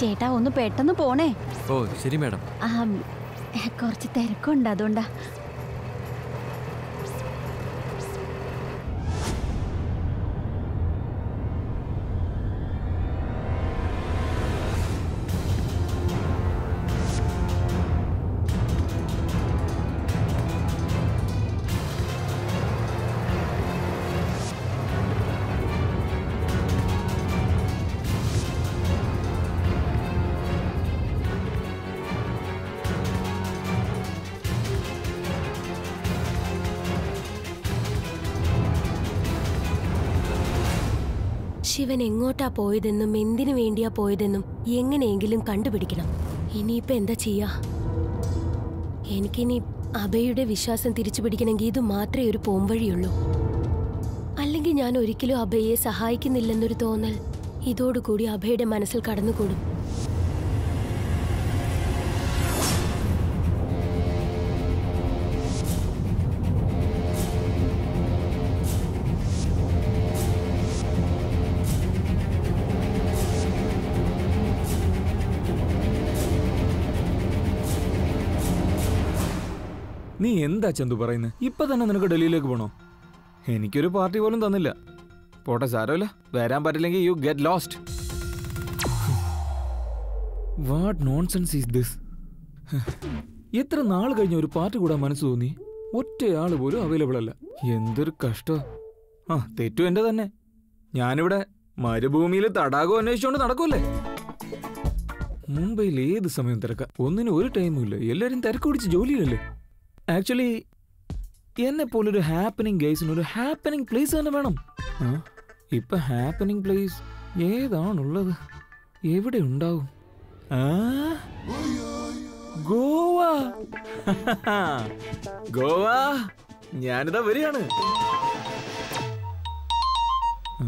ചേട്ടാ ഒന്ന് പെട്ടെന്ന് പോണേ ഓ ശരി മാഡം ആ കുറച്ച് തിരക്കുണ്ട് അതുകൊണ്ടാ ശിവൻ എങ്ങോട്ടാ പോയതെന്നും എന്തിനു വേണ്ടിയാ പോയതെന്നും എങ്ങനെയെങ്കിലും കണ്ടുപിടിക്കണം ഇനിയിപ്പോ എന്താ ചെയ്യാ എനിക്കിനി അഭയുടെ വിശ്വാസം തിരിച്ചു പിടിക്കണമെങ്കിൽ ഇത് മാത്രമേ ഒരു പോംവഴിയുള്ളൂ അല്ലെങ്കിൽ ഞാൻ ഒരിക്കലും അഭയെ സഹായിക്കുന്നില്ലെന്നൊരു തോന്നൽ ഇതോടുകൂടി അഭയുടെ മനസ്സിൽ കടന്നുകൂടും നീ എന്താ ചന്തു പറയുന്നത് ഇപ്പൊ തന്നെ നിനക്ക് ഡൽഹിയിലേക്ക് പോണോ എനിക്കൊരു പാർട്ടി പോലും തന്നില്ല പോട്ടെ സാരമില്ല വരാൻ പറ്റില്ലെങ്കിൽ you get lost what nonsense is this എത്ര നാൾ കഴിഞ്ഞ ഒരു പാർട്ടി കൂടാൻ മനസ്സ് തോന്നി ഒറ്റയാള് പോലും അവൈലബിൾ അല്ല എന്തൊരു കഷ്ടം ആ തെറ്റു എന്റെ തന്നെ ഞാനിവിടെ മരുഭൂമിയിൽ തടാകം അന്വേഷിച്ചുകൊണ്ട് നടക്കൂല്ലേ മുംബൈയിൽ ഏത് സമയം തിരക്ക ഒന്നിനും ഒരു ടൈമും ഇല്ല എല്ലാവരും തിരക്ക് പിടിച്ച് ജോലിയിലല്ലേ ആക്ച്വലി എന്നെ പോലൊരു ഹാപ്പനിങ് ഗേസിന് ഒരു ഹാപ്പനിങ് പ്ലേസ് തന്നെ വേണം ആ, ഇപ്പൊ ഹാപ്പനിങ് പ്ലേസ് ഏതാണുള്ളത് എവിടെ ഉണ്ടാവും ആ? ഗോവ ഗോവ ഞാനിതാ വരികയാണ് ആ?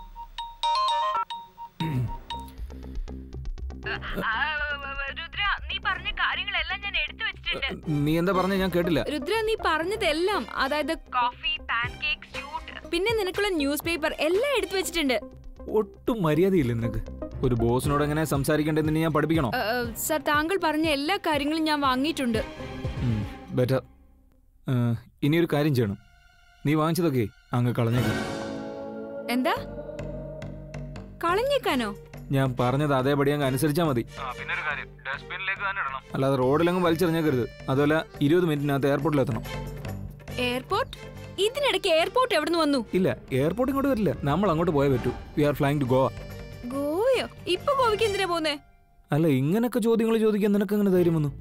രുദ്ര നീ പറഞ്ഞ കാര്യങ്ങളെല്ലാം ഞാൻ എടുത്തു വെച്ചിട്ടുണ്ട് നീ എന്താ പറഞ്ഞ ഞാൻ കേട്ടില്ല രുദ്ര നീ പറഞ്ഞതെല്ലാം അതായത് കോഫി പാൻകേക്ക് സ്യൂട്ട് പിന്നെ നിനക്കുള്ള ന്യൂസ് പേപ്പർ എല്ലാം എടുത്തു വെച്ചിട്ടുണ്ട് ഒട്ടും മര്യാദയില്ല നിനക്ക് ഒരു ബോസിനോട് എങ്ങനെ സംസാരിക്കേണ്ടതെന്ന് ഞാൻ പഠിപ്പിക്കണോ സർ താങ്കൾ പറഞ്ഞ എല്ലാ കാര്യങ്ങളും ഞാൻ വാങ്ങിയിട്ടുണ്ട് ബെറ്റർ ഇനി ഒരു കാര്യം ചെയ്യണം നീ വാങ്ങിച്ചതൊക്കെ അങ്ങ് കളഞ്ഞേക്കാം എന്താ കളഞ്ഞേക്കാനോ ഞാൻ പറഞ്ഞത് അതേപടി അങ്ങ് അനുസരിച്ചാൽ മതി അല്ലാതെ റോഡിലങ്ങ് വലിച്ചെറിഞ്ഞേക്കരുത് അതുപോലെ ഇരുപത് മിനിറ്റിനകത്ത് എയർപോർട്ടിൽ എത്തണം എയർപോർട്ട് ഇതിനിടയ്ക്ക് എയർപോർട്ട് എവിടെ നിന്ന് വന്നു ഇല്ല എയർപോർട്ട് ഇങ്ങോട്ട് വരില്ല നമ്മൾ അങ്ങോട്ട് പോയേ പറ്റൂ we are flying to Goa ഗോയോ ഇപ്പൊ ഗോവയ്ക്ക് എന്തിനാ പോന്നേ അല്ല ഇങ്ങനൊക്കെ ചോദ്യങ്ങൾ ചോദിക്കാൻ നിനക്ക് അങ്ങനെ ധൈര്യം വന്നു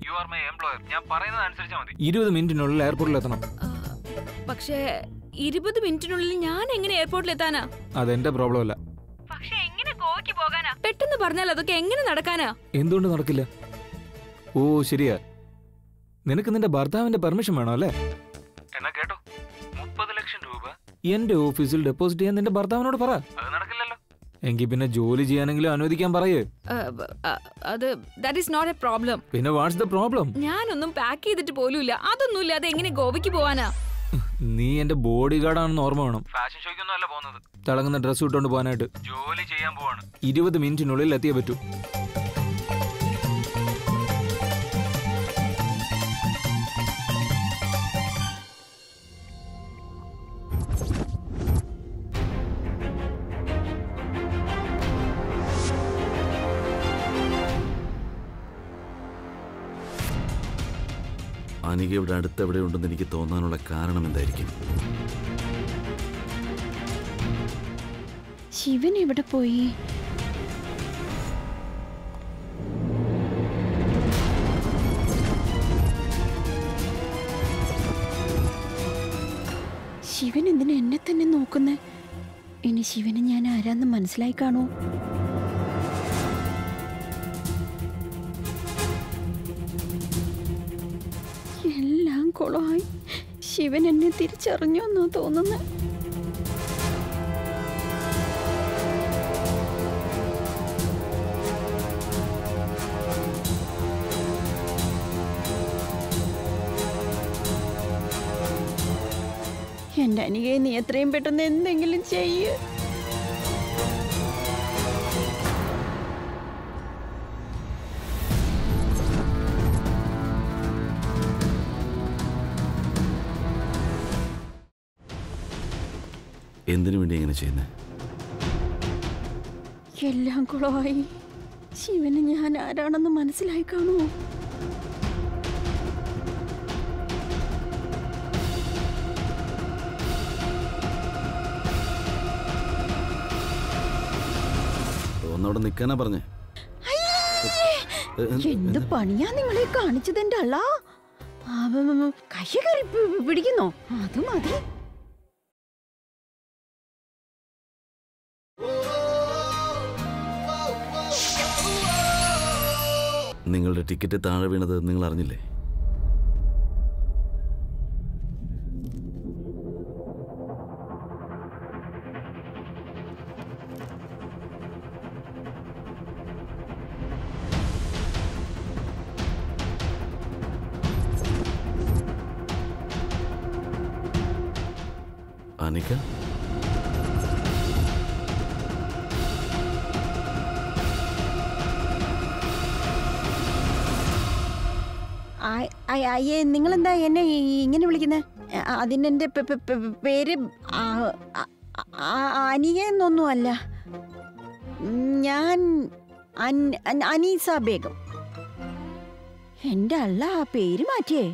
ഇരുപത് മിനിറ്റിനുള്ളിൽ എയർപോർട്ടിൽ എത്തണം ആ, പക്ഷേ ഇരുപത് മിനിറ്റിനുള്ളിൽ ഞാൻ എങ്ങനെ എയർപോർട്ടിൽ എത്താനാ അതെന്റെ പ്രോബ്ലം അല്ല പക്ഷെ എങ്ങനെ ഗോവയ്ക്ക് പോകാനാ പെട്ടെന്ന് പറഞ്ഞാൽ അതൊക്കെ എങ്ങനെ നടക്കാനാ എന്തുകൊണ്ട് നടക്കില്ല ഓ ശരിയാ നിനക്ക് നിന്റെ ഭർത്താവിന്റെ പെർമിഷൻ വേണോ അല്ലേ എന്നാ കേട്ടോ മുപ്പത് ലക്ഷം രൂപ എന്റെ ഓഫീസിൽ ഡെപ്പോസിറ്റ് ചെയ്യാൻ നിന്റെ ഭർത്താവിനോട് പറ അത് നടക്കില്ലല്ലോ എങ്കിൽ പിന്നെ ജോലി ചെയ്യാനെങ്കിലും അനുവദിക്കാൻ പറയേ ആ, ബ- ആ, അത് that is not a problem പിന്നെ വാട്ട്സ് ദ പ്രോബ്ലം ഞാനൊന്നും പാക്ക് ചെയ്തിട്ട് പോലുമില്ല അതൊന്നും ഇല്ലാതെ എങ്ങനെ ഗോവയ്ക്ക് പോവാനാ നീ എന്റെ ബോഡി ഗാർഡാണെന്ന് ഓർമ്മ വേണം ഫാഷൻ ഷോയ്ക്കൊന്നും അല്ല പോകുന്നത് തിളങ്ങുന്ന ഡ്രസ് ഇട്ടുകൊണ്ട് പോകാനായിട്ട് ജോലി ചെയ്യാൻ പോവാണ് ഇരുപത് മിനിറ്റിനുള്ളിൽ എത്തിയേ പറ്റൂ അനിക ഇവിടെ അടുത്ത് എവിടെ ഉണ്ടെന്ന് എനിക്ക് തോന്നാനുള്ള കാരണം എന്തായിരിക്കും ശിവൻ എവിടെ പോയി ശിവൻ എന്തിനാ എന്നെ തന്നെ നോക്കുന്നേ ഇനി ശിവന് ഞാൻ ആരാന്ന് മനസ്സിലായി കാണോ എല്ലാം കുളമായി ശിവൻ എന്നെ തിരിച്ചറിഞ്ഞു എന്നാ തോന്നുന്നത് എന്റെ അനികയെ നീ എത്രയും പെട്ടെന്ന് എന്തെങ്കിലും ചെയ്യ് എന്തിനു വേണ്ടി ഇങ്ങനെ ചെയ്യുന്നത് എല്ലാം കുളമായി ശിവന് ഞാൻ ആരാണെന്ന് മനസ്സിലായി കാണുമോ ഒന്നവിടെ നിൽക്കാനാ പറഞ്ഞേ എ- എന്ത്- എന്ത് പണിയാ നിങ്ങളെ കാണിച്ചതെന്റെ അള്ള കൈ കയറി പി- പിടിക്കുന്നോ അത് മതി നിങ്ങളുടെ ടിക്കറ്റ് താഴെ വീണത് നിങ്ങൾ അറിഞ്ഞില്ലേ അനിക ആ- ആ- അയ്യേ നിങ്ങളെന്താ എന്നെ ഈ- ഇങ്ങനെ വിളിക്കുന്നത് അതിനെന്റെ പെ- പെ- പെ- പേര് ആ- ആ- ആ- അനിയെന്നൊന്നും അല്ല ഞാൻ അൻ- അൻ- അനീസ ബേഗം എന്റെ അള്ള ആ പേര് മാറ്റിയേ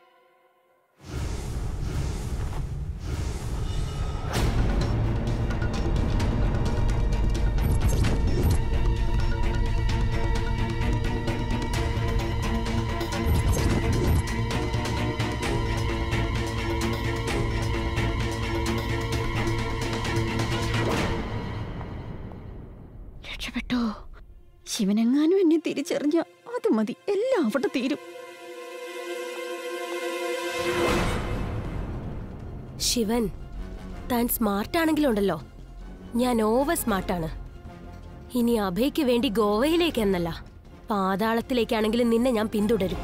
രക്ഷപ്പെട്ടോ ശിവനെങ്ങാനും എന്നെ തിരിച്ചറിഞ്ഞ അത് മതി എല്ലാം അവിടെ തീരും ശിവൻ താൻ സ്മാർട്ടാണെങ്കിലുണ്ടല്ലോ ഞാൻ ഓവർ സ്മാർട്ടാണ് ഇനി അഭയ്ക്ക് വേണ്ടി ഗോവയിലേക്ക് എന്നല്ല പാതാളത്തിലേക്കാണെങ്കിലും നിന്നെ ഞാൻ പിന്തുടരും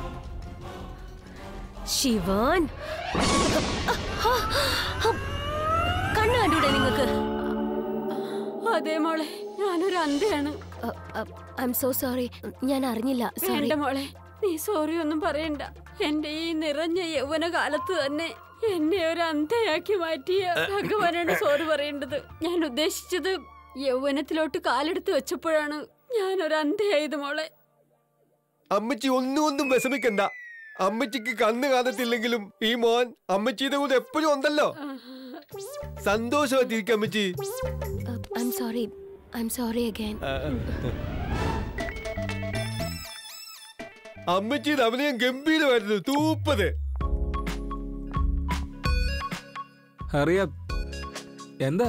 ശിവൻ കണ്ണു കണ്ടൂടെ നിങ്ങൾക്ക് അതെ മോളെ ഞാനൊരു അന്ധയാണ് ഐ എം സോ സോറി ഞാൻ അറിഞ്ഞില്ല സോറി വേണ്ട മോളെ നീ സോറി ഒന്നും പറയണ്ട എന്റെ ഈ നിറഞ്ഞ യൗവന കാലത്ത് തന്നെ എന്നെ ഒരു അന്ധയാക്കി മാറ്റിയ ഭഗവാനാണ് സോറി പറയേണ്ടത് ഞാൻ ഉദ്ദേശിച്ചത് യൗവനത്തിലോട്ട് കാലെടുത്ത് വെച്ചപ്പോഴാണ് ഞാൻ ഒരു അന്ധയായത് മോളെ അമ്മച്ചി ഒന്നും ഒന്നും വിഷമിക്കണ്ട അമ്മച്ചിക്ക് കണ്ണ് കാണത്തില്ലെങ്കിലും ഈ മോൻ അമ്മച്ചിയുടെ കൂടെ എപ്പോഴും ഉണ്ടല്ലോ സന്തോഷമായിട്ടിരിക്കും അമ്മച്ചി I'm sorry I'm sorry again അമ്മച്ചിയുടെ അഭിനയം ഗംഭീരമായിരുന്നു തൂപ്പത് ഹറിയ എന്താ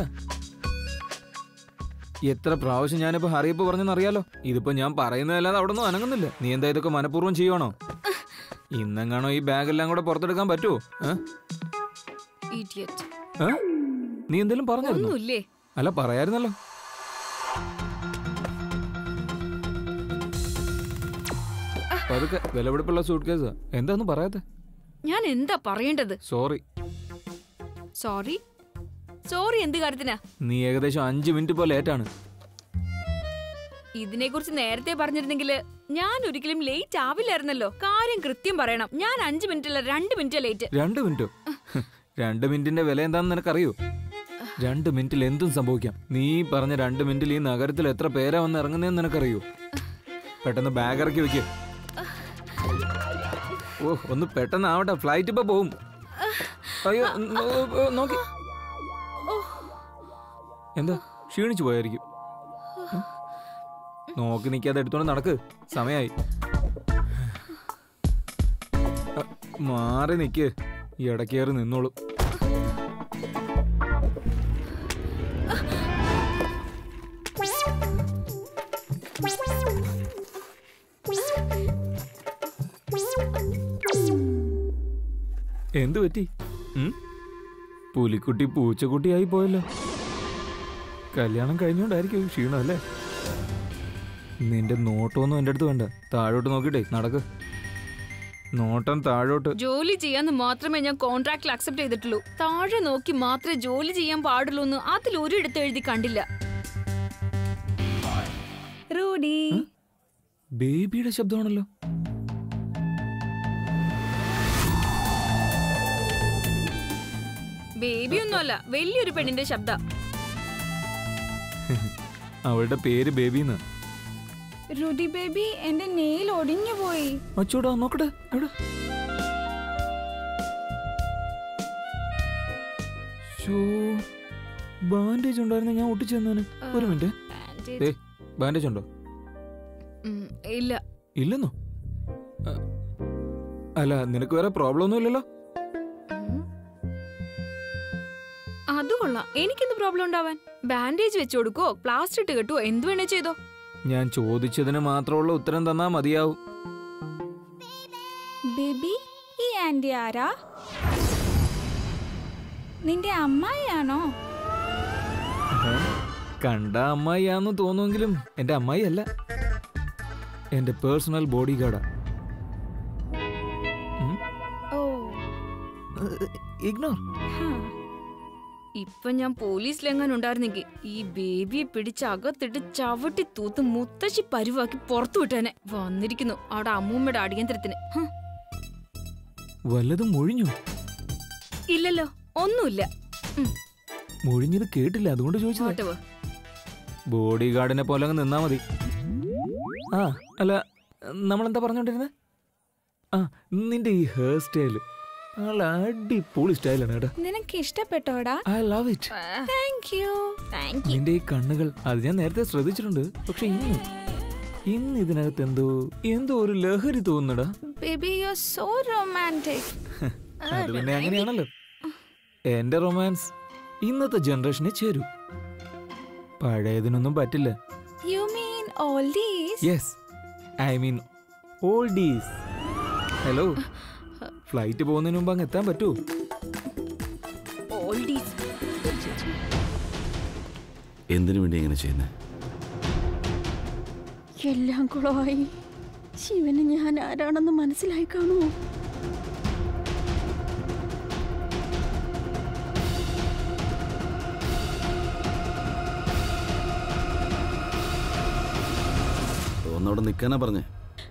എത്ര പ്രാവശ്യം ഞാനിപ്പോ ഹറിയപ്പ് പറഞ്ഞെന്ന് അറിയാലോ ഇതിപ്പോ ഞാൻ പറയുന്നതല്ലാതെ അവിടെ ഒന്നും അനങ്ങുന്നില്ല നീ എന്താ ഇതൊക്കെ മനഃപൂർവ്വം ചെയ്യുവാണോ ഇന്നെങ്ങാണോ ഈ ബാഗെല്ലാം കൂടെ പുറത്തെടുക്കാൻ പറ്റുമോ ഏ? ഇഡിയറ്റ് ഏ? നീ എന്തെങ്കിലും പറഞ്ഞിരുന്നു ഒന്നുമില്ലേ അല്ല പറയായിരുന്നല്ലോ പതുക്കെ വിലപിടിപ്പുള്ള സൂട്ട് കേസാ എന്താന്ന് പറയാത്തെ ഞാൻ എന്താ പറയേണ്ടത് സോറി സോറി സോറി എന്ത് കാര്യത്തിനാ നീ ഏകദേശം അഞ്ച് മിനിറ്റ് പോലെ ലേറ്റാണ് ഇതിനെ കുറിച്ച് നേരത്തെ പറഞ്ഞിരുന്നെങ്കിൽ ഞാൻ ഒരിക്കലും ലേറ്റ് ആവില്ലായിരുന്നല്ലോ കാര്യം കൃത്യം പറയണം ഞാൻ അഞ്ച് മിനിറ്റ് അല്ല രണ്ട് മിനിറ്റ് ലേറ്റ് രണ്ട് മിനിറ്റോ രണ്ട് മിനിറ്റിന്റെ വില എന്താണെന്ന് നിനക്കറിയോ രണ്ട് മിനിറ്റിൽ എന്തും സംഭവിക്കാം നീ പറഞ്ഞ രണ്ട് മിനിറ്റിൽ ഈ നഗരത്തിൽ എത്ര പേരാ വന്ന് ഇറങ്ങുന്നതെന്ന് നിനക്കറിയോ പെട്ടെന്ന് ബാഗ് ഇറക്കി വെക്ക് ഓ ഒന്ന് പെട്ടെന്ന് ആവട്ടെ ഫ്ലൈറ്റ് ഇപ്പൊ പോവും അയ്യോ നോ- ഓ, നോക്കി എന്താ ക്ഷീണിച്ചു പോയായിരിക്കും ഉം. നോക്കി നിൽക്കാതെ എടുത്തോണ്ട് നടക്ക് സമയായി അ, മാറി നിക്ക് ഈ ഇടക്കേറി നിന്നോളൂ എന്തു പറ്റി ഉം? പുലിക്കുട്ടി പൂച്ചക്കുട്ടിയായി പോയല്ലോ കല്യാണം കഴിഞ്ഞോണ്ടായിരിക്കും ഈ ക്ഷീണം അല്ലേ നിന്റെ നോട്ടമൊന്നും എൻ്റെ അടുത്ത് വേണ്ട താഴോട്ട് നോക്കിട്ടേ നടക്ക് നോട്ടം താഴോട്ട് ജോലി ചെയ്യാന്ന് മാത്രമേ ഞാൻ കോൺട്രാക്റ്റിൽ അക്സെപ്റ്റ് ചെയ്തിട്ടുള്ളൂ താഴെ നോക്കി മാത്രമേ ജോലി ചെയ്യാൻ പാടുള്ളൂ എന്ന് അതിൽ ഒരിടത്ത് എഴുതി കണ്ടില്ല റൂഡി ബേബിയുടെ ശബ്ദമാണല്ലോ ബേബി ഒന്നുമല്ല വലിയൊരു പെണ്ണിന്റെ ശബ്ദ അവളുടെ പേര് ബേബിന്ന് രുതി ബേബി എന്റെ നെയിൽ ഒടിഞ്ഞു പോയി അച്ചോടാ നോക്കട്ടെ എവിടെ ഷോ ബാൻഡേജ് ഉണ്ടായിരുന്നു ഞാൻ ഒട്ടിച്ചു തന്നാന് ഒരു മിനിറ്റ് ഏ ബാൻഡേജ് ഉണ്ടോ ഉം, ഇല്ല ഇല്ലെന്നോ അ, അല്ല നിനക്ക് വേറെ പ്രോബ്ലം ഒന്നും ഇല്ലല്ലോ ഉം. അത് കൊള്ളാം എനിക്കെന്ത് പ്രോബ്ലം ഉണ്ടാവാൻ ബാൻഡേജ് വെച്ച് കൊടുക്കോ പ്ലാസ്റ്റർ ഇട്ട് കെട്ടുവോ എന്ത് വേണേ ചെയ്തോ ഞാൻ ചോദിച്ചതിന് മാത്രമുള്ള ഉത്തരം തന്നാ മതിയാവും ബേബി ഈ ആന്റി ആരാ നിന്റെ അമ്മായിയാണോ ഏ? കണ്ട അമ്മായിയാന്ന് തോന്നുമെങ്കിലും എന്റെ അമ്മായി അല്ല എന്റെ പേഴ്സണൽ ബോഡി ഗാർഡാ ഓ ഇഗ്നോർ ഹാ. ഇപ്പൊ ഞാൻ പോലീസിലെങ്ങാനും ഉണ്ടായിരുന്നെങ്കിൽ ഈ ബേബിയെ പിടിച്ച് അകത്തിട്ട് ചവിട്ടി തൂത്ത് മുത്തശ്ശി പരുവാക്കി പുറത്തു വിട്ടേനെ വന്നിരിക്കുന്നു അവിടെ അമ്മൂമ്മയുടെ അടിയന്തരത്തിന് ഹ്. വല്ലതും മൊഴിഞ്ഞു ഇല്ലല്ലോ ഒന്നുമില്ല ഉം, മൊഴിഞ്ഞത് കേട്ടില്ല അതുകൊണ്ട് ചോദിച്ചത് ഇങ്ങോട്ട് വാ. ബോഡി ഗാർഡിനെ പോലെ അങ്ങ് നിന്നാ മതി ആ അല്ല നമ്മളെന്താ പറഞ്ഞോണ്ടിരുന്നത് ആ നിന്റെ ഈ ഹെയർ സ്റ്റൈല് നല്ല അടിപൊളി സ്റ്റൈലാണ് കേട്ടോ നിനക്ക് ഇഷ്ടപ്പെട്ടോടാ I love it thank you thank you നിന്റെ ഈ കണ്ണുകൾ അത് ഞാൻ നേരത്തെ ശ്രദ്ധിച്ചിട്ടുണ്ട് പക്ഷെ ഇന്ന് ഇന്ന് ഇതിനകത്ത് എന്തോ എന്തോ ഒരു ലഹരി തോന്നുന്നടാ baby you are so romantic അത് പിന്നെ അങ്ങനെയാണല്ലോ എന്റെ റൊമാൻസ് ഇന്നത്തെ ജനറേഷനെ ചേരൂ പഴയതിനൊന്നും പറ്റില്ല you mean all these yes I mean all these hello flight പോകുന്നതിന് മുമ്പ് അങ്ങ് എത്താൻ പറ്റുമോ ഓൾഡീസ് എന്തിനു വേണ്ടി ഇങ്ങനെ ചെയ്യുന്നത് എല്ലാം കുളമായി ശിവന് ഞാൻ ആരാണെന്ന് മനസ്സിലായി കാണുമോ ഒന്നവിടെ നിൽക്കാനാ പറഞ്ഞേ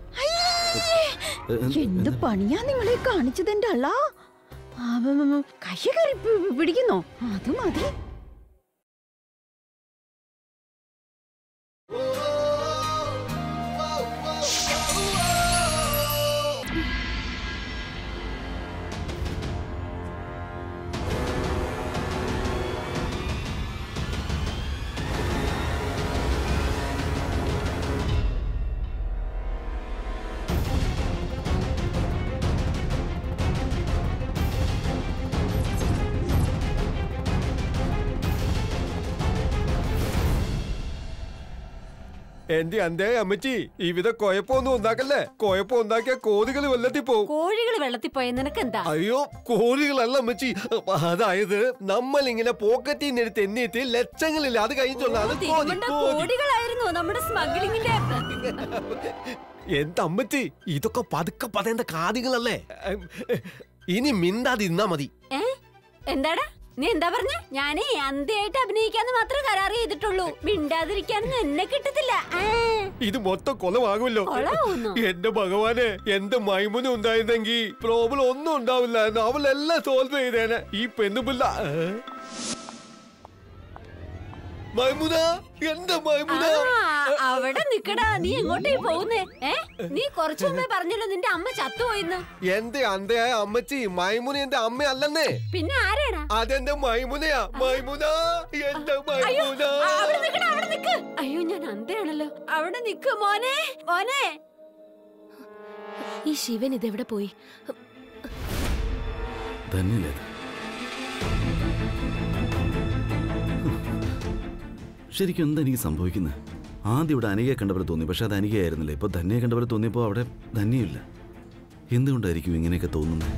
എന്ത് പണിയാ നിങ്ങളെ കാണിച്ചത് എന്റെ അള്ള കൈ കയറി പി- പിടിക്കുന്നോ അത് മതി എന്റെ അന്തേ അമ്മച്ചി ഇവിധ കുഴപ്പമൊന്നും ഉണ്ടാക്കല്ലേ കുഴപ്പം ഉണ്ടാക്കിയ കോതികൾ വെള്ളത്തിൽ പോവും കോഴികൾ വെള്ളത്തിൽ പോയ നിനക്കെന്താ അയ്യോ കോഴികളല്ല അമ്മച്ചി അതായത് നമ്മൾ ഇങ്ങനെ പോക്കറ്റിൽ നിന്ന് എടുത്ത് എണ്ണിയിട്ട് ലക്ഷങ്ങളില്ല അത് കഴിഞ്ഞുള്ള അത് കോതി, തിരുവണ്ട കോതി. കോടികളായിരുന്നു നമ്മുടെ സ്മഗ്ലിങ്ങിന്റെ എന്താ അമ്മച്ചി ഇതൊക്കെ പതുക്കെ പതേണ്ട കാതികളല്ലേ ഇനി മിണ്ടാതിരുന്നാ മതി ഏ എന്താടാ നീ എന്താ പറഞ്ഞ ഞാനേ അന്ത്യമായിട്ട് അഭിനയിക്കാന്ന് മാത്രമേ കരാർ ചെയ്തിട്ടുള്ളൂ മിണ്ടാതിരിക്കാനൊന്നും എന്നെ കിട്ടത്തില്ല ആ, ഇത് മൊത്തം കൊലമാകുമല്ലോ കൊളാവുന്നോ? എന്റെ ഭഗവാനെ എന്റെ മൈമുന ഉണ്ടായിരുന്നെങ്കിൽ പ്രോബ്ലം ഒന്നും ഉണ്ടാവില്ലായിരുന്നു അവളെല്ലാം സോൾവ് ചെയ്തേനെ ഈ പെണ്ണുപിള്ള ഏ? മൈമുന എന്റെ മൈമുന ആ, അവിടെ നിക്കടാ നീ എങ്ങോട്ടേ പോകുന്നേ ഏ നീ കുറച്ചു മുമ്പേ പറഞ്ഞല്ലോ നിന്റെ അമ്മ ചത്തുപോയിന്ന് എന്റെ അന്തയായ അമ്മച്ചി മൈമുന എന്റെ അമ്മയല്ലെന്നേ പിന്നെ ആരാടാ അതെന്റെ മൈമുനയാ മൈമുന എന്റെ അയ്യോ മൈമുന ആ, അവിടെ നിക്കടാ അവിടെ നിക്ക് അയ്യോ ഞാൻ അന്തയാണല്ലോ അവിടെ നിക്ക് മോനെ മോനെ ഈ ശിവൻ ഇതെവിടെ പോയി തന്നെയല്ലേ ഇത്? ശരിക്കും എന്താ എനിക്ക് സംഭവിക്കുന്നത് ആദ്യം ഇവിടെ അനികയെ കണ്ട പോലെ തോന്നി പക്ഷെ അത് അനികയായിരുന്നില്ല ഇപ്പൊ ധന്യയെ കണ്ട പോലെ തോന്നിയപ്പോൾ അവിടെ ധന്യയില്ല എന്തുകൊണ്ടായിരിക്കും ഇങ്ങനെയൊക്കെ തോന്നുന്നത്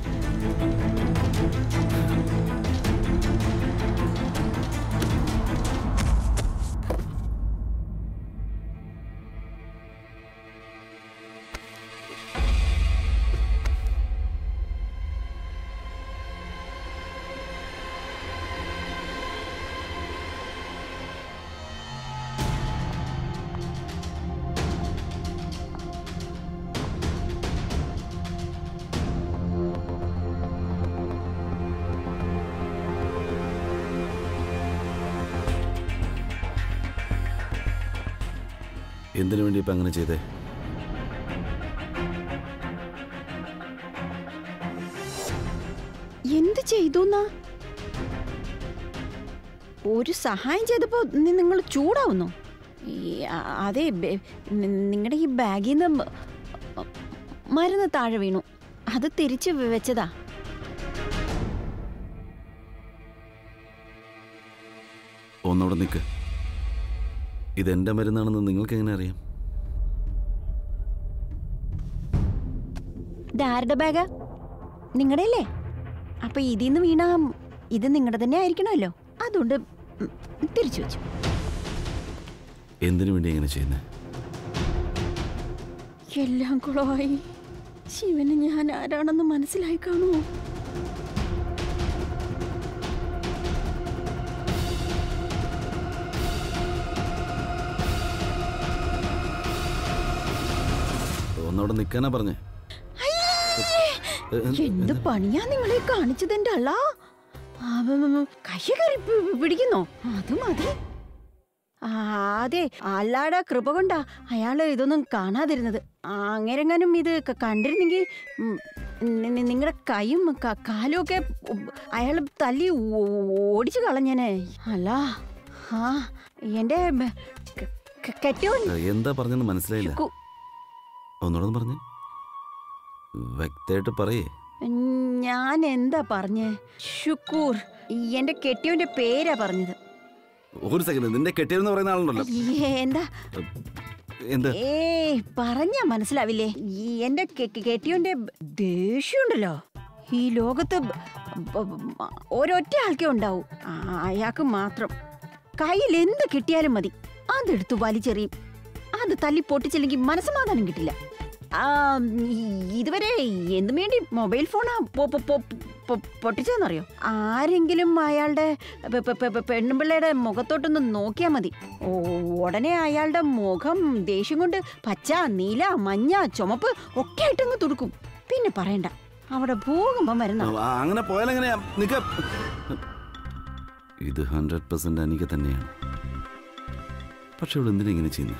എന്തിനു വേണ്ടി ഇപ്പം അങ്ങനെ ചെയ്തേ എന്ത് ചെയ്തു ഒരു സഹായം ചെയ്തപ്പോ നിങ്ങൾ ചൂടാവുന്നു ഈ, അ- അതെ നിങ്ങളുടെ ഈ ബാഗിൽ നിന്ന് മരുന്ന് താഴെ വീണു അത് തിരിച്ച് വെച്ചതാ ഒന്നവിടെ നിൽക്ക് ഇതെന്റെ മരുന്നാണെന്ന് നിങ്ങൾക്ക് എങ്ങനെ അറിയാം ഇതാരുടെ ബാഗാ നിങ്ങളുടെ അല്ലേ അപ്പൊ ഇതിൽ നിന്ന് വീണ ഇത് നിങ്ങളുടെ തന്നെ ആയിരിക്കണമല്ലോ അതുകൊണ്ട് ഉം, തിരിച്ചു വെച്ചു എന്തിനു വേണ്ടി എങ്ങനെ ചെയ്യുന്നത് എല്ലാം കുളമായി ശിവന് ഞാൻ ആരാണെന്ന് മനസ്സിലായി കാണുമോ ഒന്നവിടെ നിൽക്കാനാ പറഞ്ഞേ എന്ത് പണിയാ നിങ്ങളെ കാണിച്ചതിന്റെ അല്ല കൈ കയറി പി- പി- പിടിക്കുന്നോ അത് മതി ആ, അതെ അല്ലാടെ കൃപ കൊണ്ടാ അയാള് ഇതൊന്നും കാണാതിരുന്നത് അങ്ങനെങ്ങാനും ഇത് ക- കണ്ടിരുന്നെങ്കിൽ നിങ്ങളുടെ കൈയും ക- കാലും ഒക്കെ അയാൾ തല്ലി ഓ- ഓടിച്ചു കളഞ്ഞേനെ അല്ല ആ എന്റെ ക- ക- കെട്ടിയോൻ എന്താ പറഞ്ഞെന്ന് മനസ്സിലായില്ല കു- ഒന്നുകൂടെ ഒന്ന് പറഞ്ഞേ വ്യക്തമായിട്ട് പറയേ ഞാൻ എന്താ പറഞ്ഞേ ഷുക്കൂർ എന്റെ കെട്ടിയോന്റെ പേരാ പറഞ്ഞത് ഒരു സെക്കൻഡ് നിന്റെ കെട്ടിയെന്ന് പറയുന്ന ആളുണ്ടല്ലോ ഏ, എന്താ എന്ത് ഏ പറഞ്ഞാ മനസ്സിലാവില്ലേ ഈ എന്റെ കെ- കെ- കെട്ടിയോന്റെ ദേഷ്യമുണ്ടല്ലോ ഈ ലോകത്ത് ബ- ബ- ബ- ഒരൊറ്റ ആൾക്കേ ഉണ്ടാവും ആ, അയാൾക്ക് മാത്രം കയ്യിൽ എന്ത് കിട്ടിയാലും മതി അതെടുത്ത് വലിച്ചെറിയും അത് തല്ലി പൊട്ടിച്ചില്ലെങ്കിൽ മനസ്സമാധാനം കിട്ടില്ല ആ, ഈ- ഇതുവരെ എന്തും വേണ്ടി മൊബൈൽ ഫോണാ പൊ- പൊ- പൊ- പൊ- പൊട്ടിച്ചതെന്നറിയോ ആരെങ്കിലും അയാളുടെ പെ- പെ- പെ- പെ- പെണ്ണുപിള്ളയുടെ മുഖത്തോട്ടൊന്ന് നോക്കിയാൽ മതി ഓ, ഉടനെ അയാളുടെ മുഖം ദേഷ്യം കൊണ്ട് പച്ച നീല മഞ്ഞ ചുമപ്പ് ഒക്കെ ആയിട്ടങ്ങ് തുടുക്കും പിന്നെ പറയണ്ട അവിടെ ഭൂകമ്പം വരുന്ന ആ, അങ്ങനെ പോയാലെങ്ങനെയാ നിക്ക ഇത് ഹൺഡ്രഡ് പെർസെന്റ് അനിക തന്നെയാണ് പക്ഷെ ഇവിടെ എന്തിനാ ഇങ്ങനെ ചെയ്യുന്നത്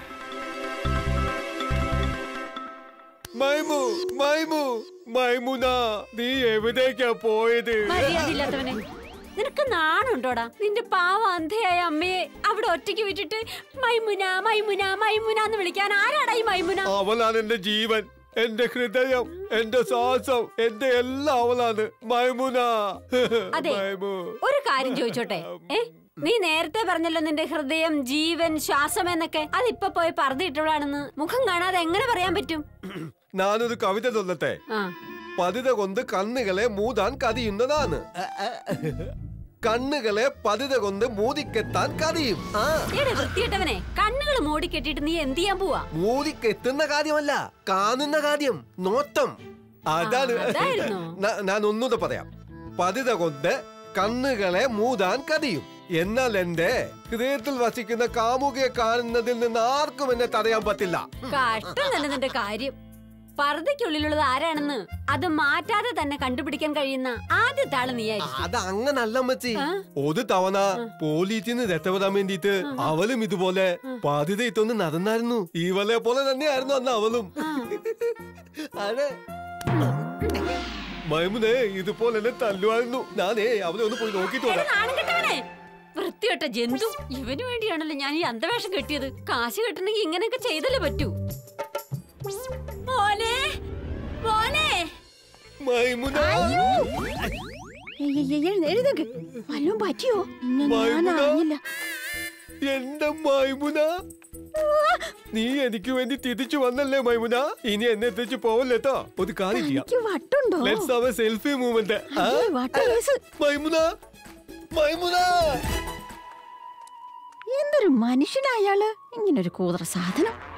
മൈമു മൈമു മൈമുന നീ എവിടേക്കാ പോയത് മര്യാദയില്ലാത്തവനെ നിനക്ക് നാണുണ്ടോടാ നിന്റെ പാവ അന്ധയായ അമ്മയെ അവിടെ ഒറ്റയ്ക്ക് വിട്ടിട്ട് മൈമുന മൈമുന മൈമുന എന്ന് വിളിക്കാൻ ആരാടാ ഈ മൈമുന അവളാണ് എന്റെ ജീവൻ എന്റെ ഹൃദയം എന്റെ ശ്വാസം എന്റെ എല്ലാം അവളാണ് മൈമുന അതെ. മൈമു ഒരു കാര്യം ചോദിച്ചോട്ടെ ഏ നീ നേരത്തെ പറഞ്ഞല്ലോ നിന്റെ ഹൃദയം ജീവൻ ശ്വാസം എന്നൊക്കെ അതിപ്പോ പോയി പറഞ്ഞിട്ടുള്ളതാണെന്ന് മുഖം കാണാതെ എങ്ങനെ പറയാൻ പറ്റും ഞാനൊരു കവിത തൊല്ലട്ടെ ആ പതിത കൊണ്ട് കണ്ണുകളെ മൂതാൻ കതിയുന്നതാണ് കണ്ണുകളെ പതിത കൊണ്ട് മൂതിക്കെത്താൻ കതിയും ആ എടാ വൃത്തിയിട്ടവനെ കണ്ണുകൾ മൂടി കെട്ടിട്ട് നീ എന്ത് ചെയ്യാൻ പോവാ മൂതിക്കെത്തുന്ന കാര്യമല്ല കാണുന്ന കാര്യം നോട്ടം അതാണ് ആ, അതായിരുന്നോ? ന- ഞാൻ ഒന്നുകൂടെ പറയാം പതിത കൊണ്ട് കണ്ണുകളെ മൂതാൻ കതിയും എന്നാൽ എന്റെ ഹൃദയത്തിൽ വസിക്കുന്ന കാമുകയെ കാണുന്നതിൽ നിന്ന് ആർക്കും എന്നെ തടയാൻ പറ്റില്ല കഷ്ടം തന്നെ നിന്റെ കാര്യം പർദ്ദയ്ക്കുള്ളിലുള്ളത് ആരാണെന്ന് അത് മാറ്റാതെ തന്നെ കണ്ടുപിടിക്കാൻ കഴിയുന്ന ആദ്യത്തെ ആള് നീയായിരിക്കും അത് അങ്ങനല്ല അമ്മച്ചി ആ? ഒരു തവണ പോലീസിന് രക്ഷപ്പെടാൻ വേണ്ടിട്ട് അവളും ഇതുപോലെ ബാധ്യത ഇട്ടൊന്ന് നടന്നായിരുന്നു ഇവളെ പോലെ തന്നെയായിരുന്നു അന്ന് അവളും അതെ മൈമുനെ ഇതുപോലെ എന്നെ തല്ലുമായിരുന്നു ഞാനേ അവളെ ഒന്ന് പോയി നോക്കിട്ട് എടാ വരാം നാണം കെട്ടവനെ വൃത്തികെട്ട ജന്തു ഇവന് വേണ്ടിയാണല്ലോ ഞാൻ ഈ അന്ധവേഷം കെട്ടിയത് കാശ് കെട്ടണമെങ്കിൽ ഇങ്ങനെയൊക്കെ ചെയ്തല്ലേ പറ്റൂ മോനെ മോനെ മൈമുന എഴുതക്ക് വല്ലതും പറ്റിയോ ഞാൻ മൈമുന. അറിഞ്ഞില്ല എന്റെ മൈമുന നീ എനിക്ക് വേണ്ടി തിരിച്ചു വന്നല്ലേ മൈമുന ഇനി എന്നെ തിരിച്ചു പോവല്ലേട്ടോ ഒരു കാര്യം ചെയ്യാം എനിക്ക് വട്ടുണ്ടോ let's have a selfie movement അയ്യേ, വട്ട കേസ്. മൈമുന മൈമുന എന്തൊരു മനുഷ്യനാ അയാള് ഇങ്ങനൊരു കൂതറ സാധനം